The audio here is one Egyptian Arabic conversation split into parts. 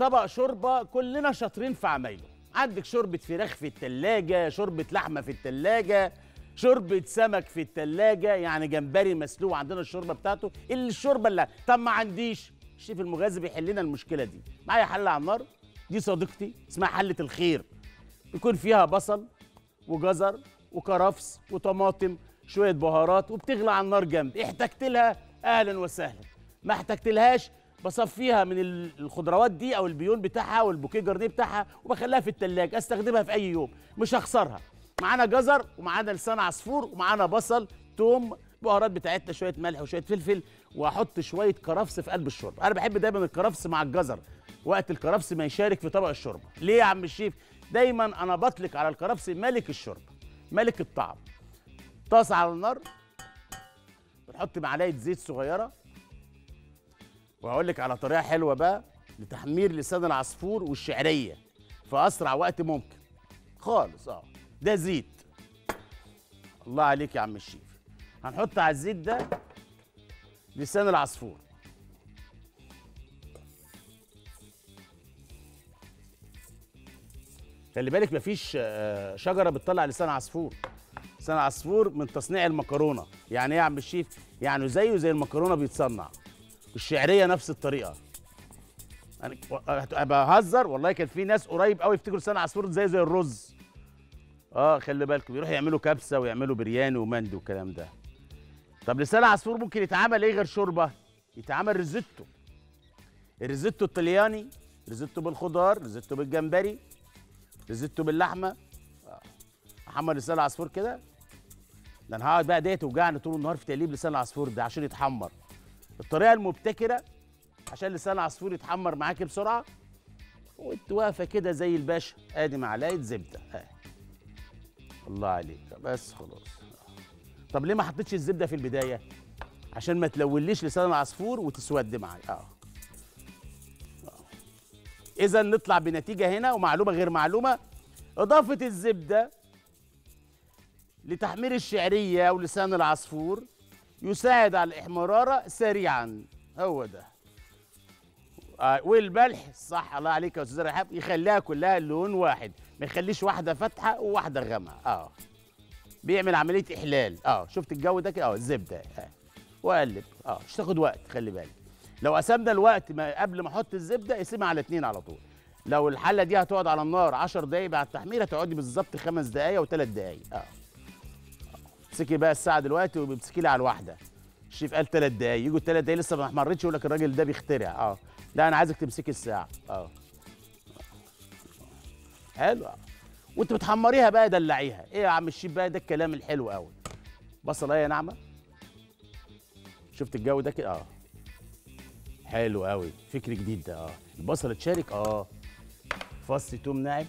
طبق شوربه كلنا شاطرين في عمايله عندك شوربه فراخ في التلاجة شوربه لحمه في التلاجة شوربه سمك في التلاجة يعني جمبري مسلوق عندنا الشوربه بتاعته اللي الشوربه اللي طب ما عنديش الشيف المغازي بيحل لنا المشكله دي معايا حله على النار دي صديقتي اسمها حله الخير يكون فيها بصل وجزر وكرفس وطماطم شويه بهارات وبتغلى على النار جنب احتجت لها اهلا وسهلا ما احتجتلهاش بصفيها من ال- الخضروات دي او البيون بتاعها والبوكيه جارديه بتاعها وبخليها في التلاجة استخدمها في اي يوم مش هخسرها معانا جزر ومعانا لسان عصفور ومعانا بصل توم بهارات بتاعتنا شويه ملح وشويه فلفل واحط شويه كرفس في قلب الشوربه انا بحب دايما الكرفس مع الجزر وقت الكرفس ما يشارك في طبق الشوربه ليه يا عم الشيف دايما انا بطلق على الكرفس ملك الشوربه ملك الطعم طاسه على النار بنحط معلقه زيت صغيره وهقول لك على طريقه حلوه بقى لتحمير لسان العصفور والشعريه في اسرع وقت ممكن خالص اه ده زيت الله عليك يا عم الشيف هنحط على الزيت ده لسان العصفور خلي بالك مفيش آه، شجره بتطلع لسان عصفور لسان عصفور من تصنيع المكرونه يعني ايه يا عم الشيف يعني زيه زي المكرونه بيتصنع الشعريه نفس الطريقه انا بهزر والله كان في ناس قريب قوي يفتكروا لسان عصفور زي زي الرز اه خلي بالكم يروحوا يعملوا كبسه ويعملوا برياني ومندي والكلام ده طب لسان عصفور ممكن يتعمل ايه غير شوربه يتعمل ريزوتو الريزوتو الطلياني ريزوتو بالخضار ريزوتو بالجمبري ريزوتو باللحمه آه. احمر لسان العصفور كده ده انا هقعد بقى ديت توجعني طول النهار في تقليب لسان العصفور ده عشان يتحمر الطريقه المبتكره عشان لسان العصفور يتحمر معاكي بسرعه وانت واقفه كده زي الباشا ادي معلقه زبده آه. الله عليك بس خلاص طب ليه ما حطيتش الزبده في البدايه عشان ما تلوليش لسان العصفور وتسود معايا اه اذا نطلع بنتيجه هنا ومعلومه غير معلومه اضافه الزبده لتحمير الشعريه ولسان العصفور يساعد على الاحمراره سريعا هو ده آه والملح صح الله عليك يا استاذ رحاب يخليها كلها لون واحد ما يخليش واحده فاتحه وواحده غامقه اه بيعمل عمليه احلال اه شفت الجو ده كده اه الزبده اه واقلب اه مش تاخد وقت خلي بالك لو قسمنا الوقت ما قبل ما احط الزبده اقسمها على اتنين على طول لو الحله دي هتقعد على النار 10 دقايق بعد التحمير هتقعدي بالظبط خمس دقايق وثلاث دقايق اه امسكي بقى الساعه دلوقتي وبتمسكي لي على الواحده الشيف قال ثلاث دقايق يجوا الثلاث دقايق لسه ما احمرتش يقول لك الراجل ده بيخترع اه لا انا عايزك تمسكي الساعه اه حلو آه. وانت بتحمريها بقى دلعيها ايه يا عم الشيف بقى ده الكلام الحلو قوي بصله يا ناعمه شفت الجو ده كده اه حلو قوي فكر جديد ده اه البصله تشارك اه فص توم ناعم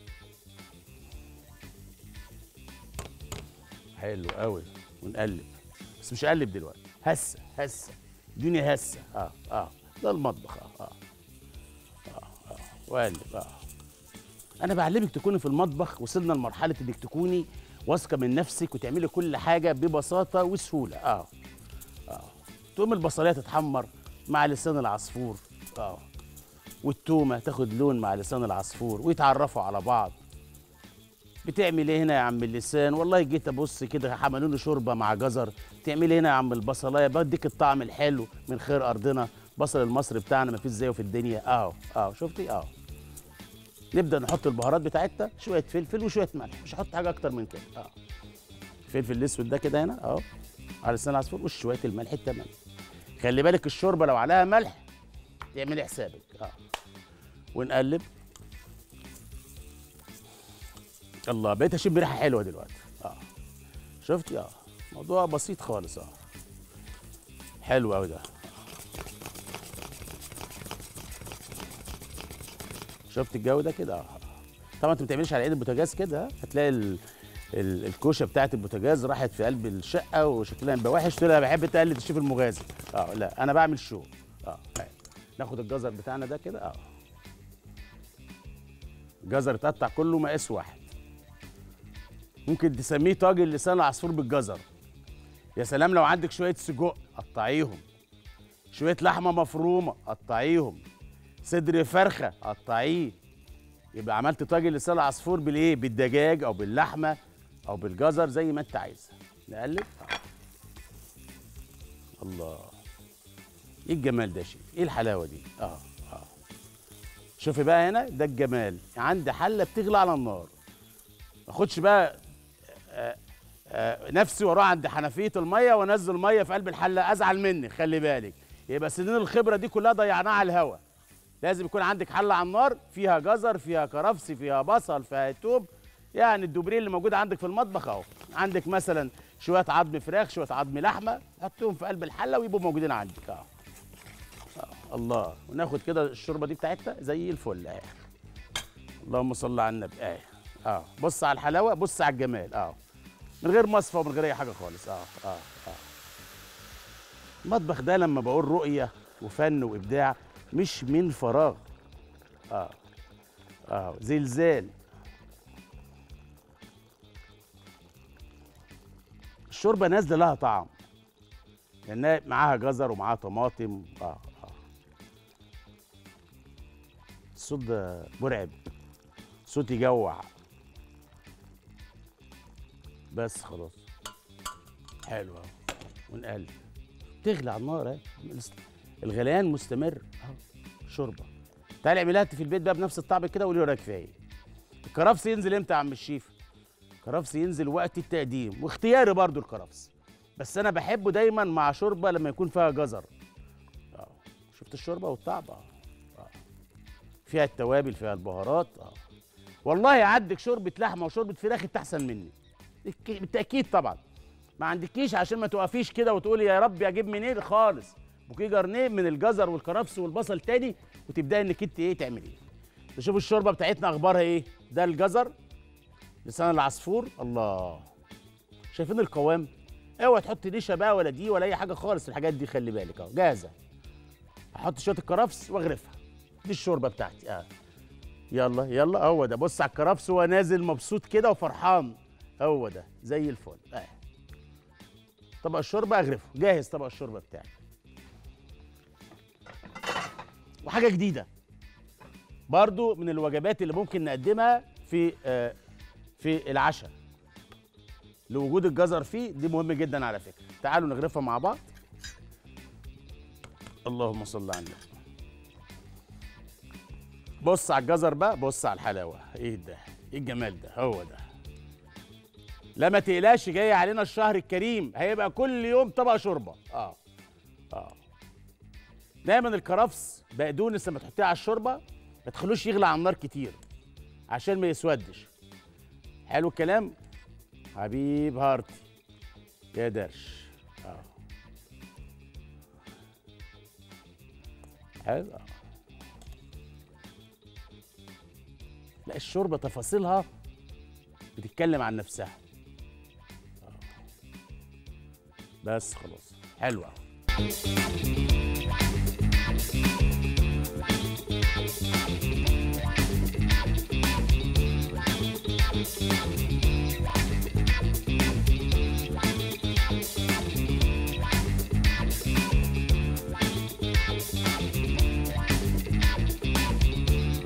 حلو قوي ونقلب بس مش اقلب دلوقتي هسه هسه ادوني هسه اه اه ده المطبخ اه اه اه, آه. واقلب اه انا بعلمك تكوني في المطبخ وصلنا لمرحله انك تكوني واثقه من نفسك وتعملي كل حاجه ببساطه وسهوله اه اه تقوم البصليه تتحمر مع لسان العصفور اه والتومه تاخد لون مع لسان العصفور ويتعرفوا على بعض بتعمل ايه هنا يا عم اللسان والله جيت ابص كده عملوا شوربه مع جزر تعمل ايه هنا يا عم البصلايه بديك الطعم الحلو من خير ارضنا بصل المصري بتاعنا ما فيش زيه في الدنيا اهو اهو شفتي اهو نبدا نحط البهارات بتاعتنا شويه فلفل وشويه ملح مش هحط حاجه اكتر من كده اه الفلفل الاسود ده كده هنا اهو على لسان العصفور وشويه الملح التمام خلي بالك الشوربه لو عليها ملح تعملي حسابك اه ونقلب الله بقيت اشم ريحه حلوه دلوقتي اه شفتي اه موضوع بسيط خالص اه حلو قوي ده شفت الجو ده كده اه طبعا انت ما بتعملش على ايد البوتاجاز كده ها؟ هتلاقي ال... ال... الكوشه بتاعت البوتاجاز راحت في قلب الشقه وشكلها يبقى وحش تقول انا بحب تقلد الشيف المغازي اه لا انا بعمل شو اه طيب. ناخد الجزر بتاعنا ده كده اه الجزر اتقطع كله مقاس واحد ممكن تسميه طاجن لسان العصفور بالجزر يا سلام لو عندك شويه سجق قطعيهم شويه لحمه مفرومه قطعيهم صدر فرخه قطعيه يبقى عملت طاجن لسان العصفور بالايه بالدجاج او باللحمه او بالجزر زي ما انت عايز نقلب آه. الله ايه الجمال ده يا شيف ايه الحلاوه دي اه اه شوفي بقى هنا ده الجمال عندي حله بتغلي على النار ما اخدش بقى آه آه نفسي واروح عند حنفيه الميه وانزل ميه في قلب الحله ازعل مني خلي بالك يبقى سنين الخبره دي كلها ضيعناها على الهوا لازم يكون عندك حله على النار فيها جزر فيها كرفس فيها بصل فيها توم يعني الدوبرين اللي موجود عندك في المطبخ اهو عندك مثلا شويه عظم فراخ شويه عظم لحمه حطهم في قلب الحله ويبقوا موجودين عندك اهو آه، الله وناخد كده الشوربه دي بتاعتنا زي الفل اهي اللهم صل على النبي اهي اه بص على الحلاوه بص على الجمال اه من غير مصفى ومن غير اي حاجه خالص اه اه اه المطبخ ده لما بقول رؤيه وفن وابداع مش من فراغ اه اه زلزال الشوربه نازله لها طعم لانها معاها جزر ومعاها طماطم اه اه الصوت ده مرعب صوت يجوع بس خلاص حلو اهو ونقلب تغلي على النار اهي الغليان مستمر اهو شوربه تعالي اعملها انت في البيت بقى بنفس الطعم كده وقولي رايك فيها ايه الكرفس ينزل امتى يا عم الشيف الكرفس ينزل وقت التقديم واختياري برضو الكرفس بس انا بحبه دايما مع شوربه لما يكون فيها جزر اه شفت الشوربه والطعم اه آه. فيها التوابل فيها البهارات اه والله عندك شوربه لحمه وشوربه فراخ انت احسن مني بالك- بالتاكيد طبعا ما عندكيش عشان ما توقفيش كده وتقولي يا رب اجيب منين خالص بوكيه جرنيه من الجزر والكرفس والبصل تاني وتبداي انك انت ايه تعمليه نشوف الشوربه بتاعتنا اخبارها ايه ده الجزر لسان العصفور الله شايفين القوام اوعى تحط نشا بقى ولا دي ولا اي حاجه خالص الحاجات دي خلي بالك اهو جاهزه احط شويه الكرفس واغرفها دي الشوربه بتاعتي اه يلا يلا هو ده بص على الكرفس وهو نازل مبسوط كده وفرحان هو ده زي الفل اه طبق الشوربه اغرفه جاهز طبق الشوربه بتاعي وحاجه جديده برضو من الوجبات اللي ممكن نقدمها في آه في العشاء لوجود الجزر فيه دي مهم جدا على فكره تعالوا نغرفها مع بعض اللهم صل على النبي بص على الجزر بقى بص على الحلاوه ايه ده ايه الجمال ده هو ده لا ما تقلقش جاي علينا الشهر الكريم هيبقى كل يوم طبق شوربه اه اه دايما الكرفس بقدونس لما تحطيه على الشوربه ما تخلوش يغلى على النار كتير عشان ما يسودش حلو الكلام حبيب هارتي يا درش اه حلو آه. لا الشوربه تفاصيلها بتتكلم عن نفسها آه. بس خلاص حلوه